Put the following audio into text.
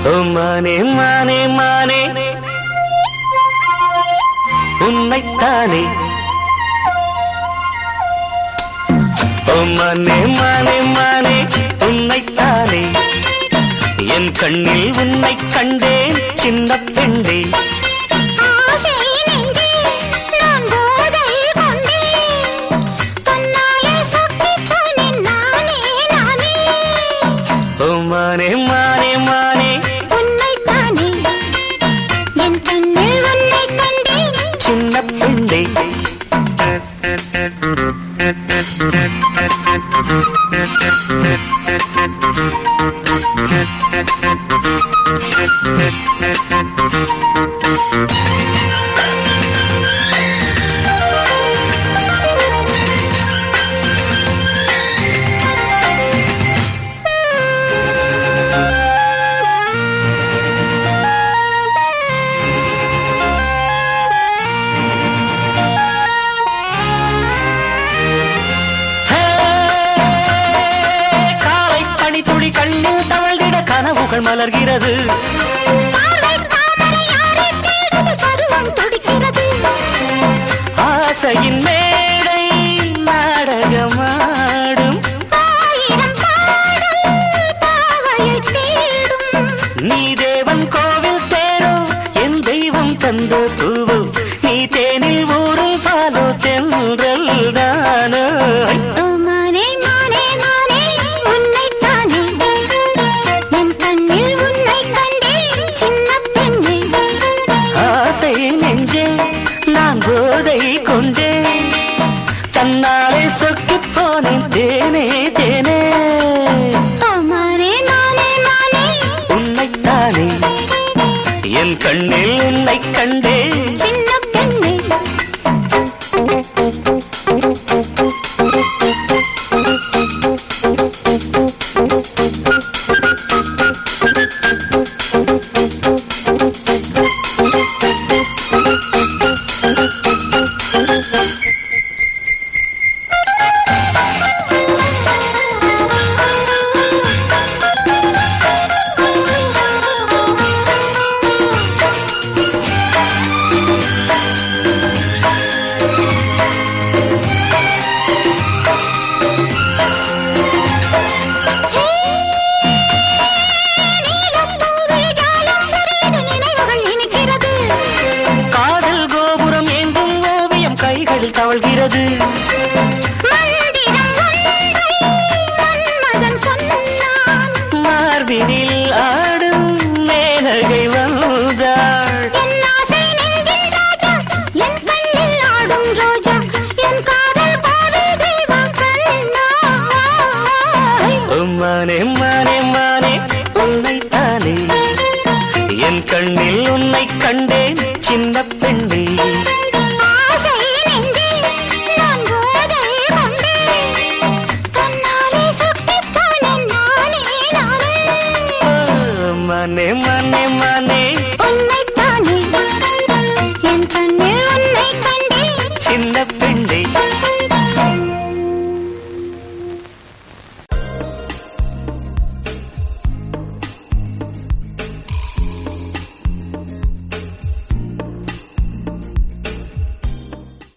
ஓ மானே மானே மானே உன்னைத்தானே ஓ மானே மானே மானே உன்னைத்தானே என் கண்ணில் உன்னை கண்டேன் சின்ன பெண்டே ஆசை நெஞ்சே நான் போதை கொண்டேன் தன்னாலே சொக்கிப்போனேன் நானே நானே ஓ மானே மானே மானே உன்னைத்தானே என் கண்ணில் உன்னை கண்டேன் சின்ன பெண்டே ஹே, காலை பனித்துளி கண்ணில் தவழ்ந்திட கனவுகள் மலர்கிறது பார்வை தாமரை யாரை தேடுது பருவம் துடிக்கிறது ஆசையின் மேடை நாடகமாடும் ஆயிரம் பாடல் பாவையை தேடும் நீ தேவன் கோவில் தேரோ என் தெய்வம் தந்த பூவோ நீ தேனில் ஊரும் பாலோ தென்றல் தானோ ஓ மானே மானே மானே உன்னைத்தானே என் கண்ணில் உன்னை கண்டேன் சின்ன பெண்ணே ஆசை நெஞ்சே நான் போதை கொண்டே தன்னாலே சொக்கிப் போனேன் தேனே தேனே ஓ மானே மானே மானே உன்னைத்தானே என் கண்ணில் உன்னை கண்டே சின்ன பெண்ணே நீலப்பூவில் ஜாலம் புரியுது நினைவுகள் இனிக்கிறது காதல் கோபுரம் ஏந்தும் ஓவியம் கைகளில் தவழ்கிறது மந்திரம் ஒன்றை மன்மதன் சொன்னான் மார்பினில் ஆடும் மேனகை வந்தாள் என் ஆசை நெஞ்சில் ராஜா என் கண்ணில் ஆடும் ரோஜா என் காதல் பாடல் தெய்வம் கண்ணாய் ஓ மானே மானே மானே உன்னைத்தானே என் கண்ணில் உன்னை கண்டேன் சின்ன பெண்ணே ஆசை நெஞ்சில் நான் போதை கொண்டேன் கண்ணாலே சுட்டிப் போனேன் நானே நானே ஓ, மானே மானே மானே